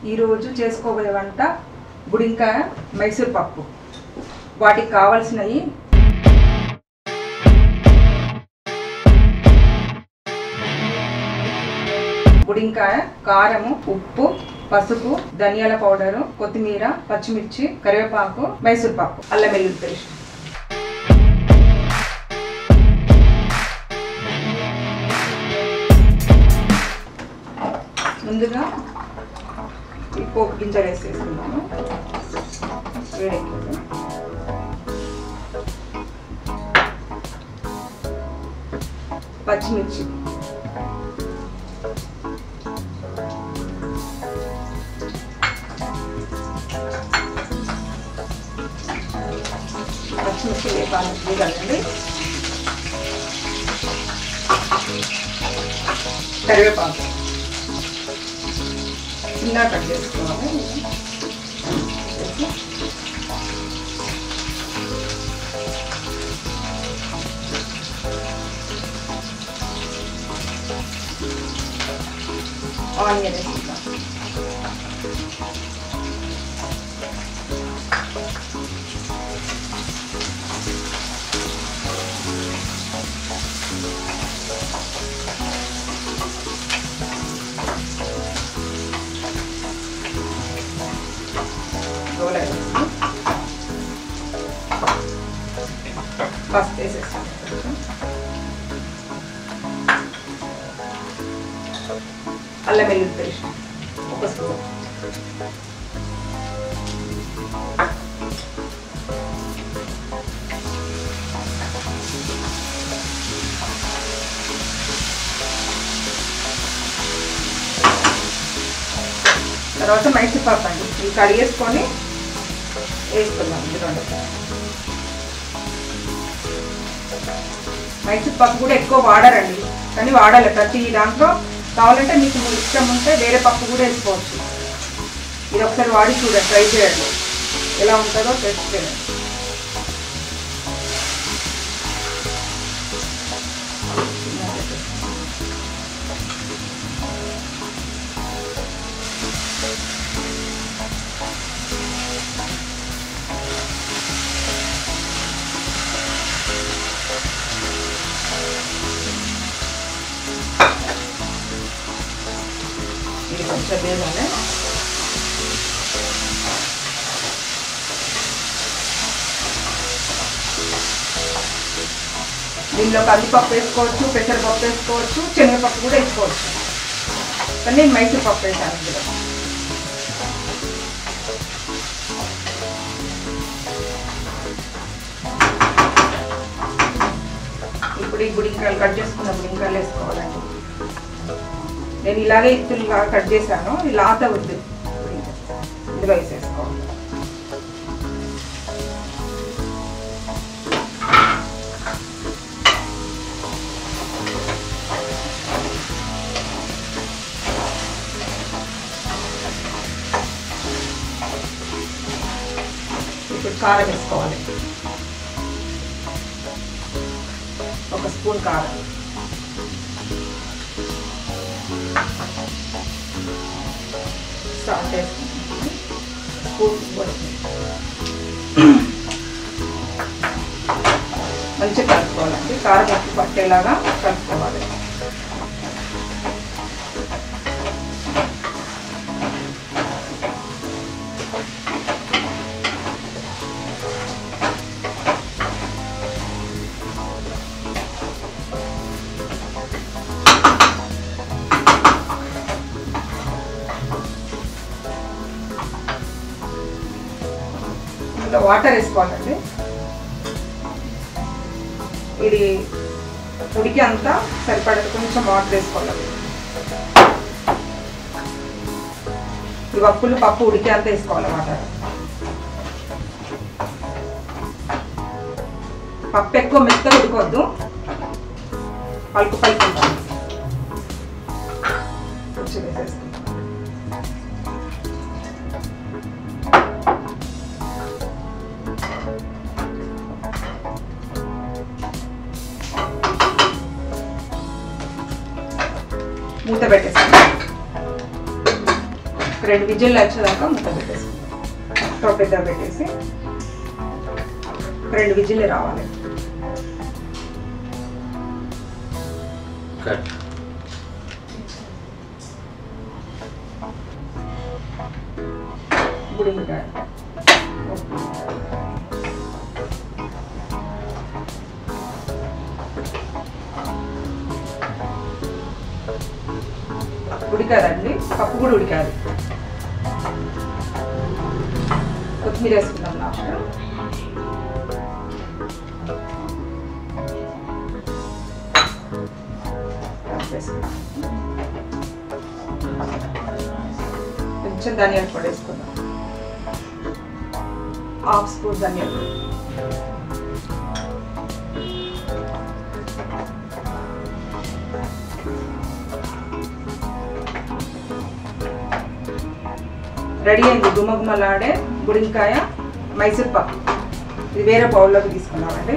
ఈరోజు చేసుకోబోయే వంట బుడింకాయ మైసూర్ పప్పు వాటికి కావాల్సినవి బుడింకాయ కారము ఉప్పు పసుపు ధనియాల పౌడరు కొత్తిమీర పచ్చిమిర్చి కరివేపాకు మైసూర్ పప్పు అల్లం వెల్లుల్లి పేస్ట్ ముందుగా ఈ పోపు గింజలు వేసేసుకున్నాము వేడెక్కింది పచ్చిమిర్చి పచ్చిమిర్చి వేపాలి వేగాలండి కరివేపాకు చిన్న కట్ చేసుకోవాలి ఆనియన్ వేసుకుంటాం రోల్ వేసి పసుపు వేసేస్తాం కొంచెం అల్లం వెల్లుల్లి పేస్ట్ ఒక స్పూన్ తర్వాత మైసూర్ పప్పు అండి ఇది కడిగేసుకొని వేసుకుందాం ఇందులో మైసూర్ పప్పు కూడా ఎక్కువ వాడరండి కానీ వాడాలి ప్రతి దాంట్లో కావాలంటే మీకు ఇష్టం ఉంటే వేరే పప్పు కూడా వేసుకోవచ్చు ఇది ఒకసారి వాడి చూడండి ట్రై చేయండి ఎలా ఉంటుందో టెస్ట్ చేయండి ఇది కొంచెం వేయాలి దీనిలో కందిపప్పు వేసుకోవచ్చు పెసరపప్పు వేసుకోవచ్చు శనగపప్పు కూడా వేసుకోవచ్చు కానీ నేను మైసూర్ పప్పు వేసాను ఇందులో ఇప్పుడు ఈ బుడింకాయలు కట్ చేసుకున్న బుడింకాయలు వేసుకోవాలండి నేను ఇలాగే ఇత్తులుగా కట్ చేశాను ఈ లాత వద్దు ఇందులో వేసేసుకోవాలి ఇప్పుడు కారం వేసుకోవాలి ఒక స్పూన్ కారం సాల్ట్ వేసుకుంటాం స్పూన్ మంచిగా కలుపుకోవాలండి కారం ఉప్పు పట్టేలాగా కలుపుకోవాలి ఇందులో వాటర్ వేసుకోవాలండి ఇది ఉడికి అంతా సరిపడదు కొంచెం వాటర్ వేసుకోవాలి ఈ పప్పులు పప్పు ఉడికి అంతా వేసుకోవాలి వాటర్ పప్పు ఎక్కువ మెత్తగా ఉడకొద్దు పలుకు పలుకు ఉండాలి కొంచెం వేసేసుకుంటాం మూత పెట్టేస్తాను ఒక రెండు విజిల్లు వచ్చేదాకా మూత పెట్టేసుకుందాం స్టవ్ పెద్ద పెట్టేసి రెండు విజిల్లు రావాలి కట్ గుడిమికాయ ఉడికాదండి పప్పు కూడా ఉడికాదు కొత్తిమీర వేసుకుందాం లాస్ట్ కొంచెం ధనియాల పొడి వేసుకుందాం హాఫ్ స్పూన్ ధనియాల పొడి రెడీ అయింది గుమగుమలాడే బుడింకాయ మైసూర్ పప్పు ఇది వేరే బౌల్లోకి తీసుకున్నామండి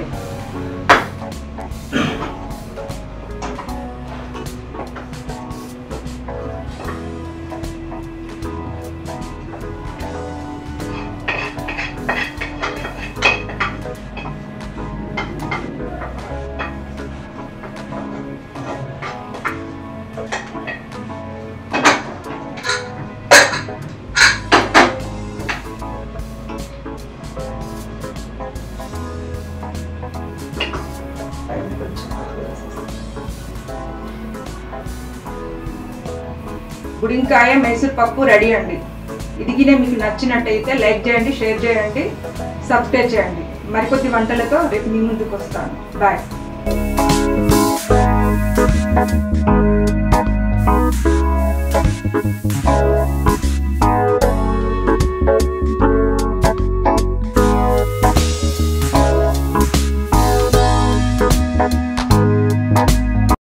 బుడింకాయ మైసూర్ పప్పు రెడీ అండి ఇదిగినే మీకు నచ్చినట్టయితే లైక్ చేయండి షేర్ చేయండి సబ్స్క్రైబ్ చేయండి మరికొద్ది వంటలతో రేపు మీ ముందుకు వస్తాను బాయ్ Thank you.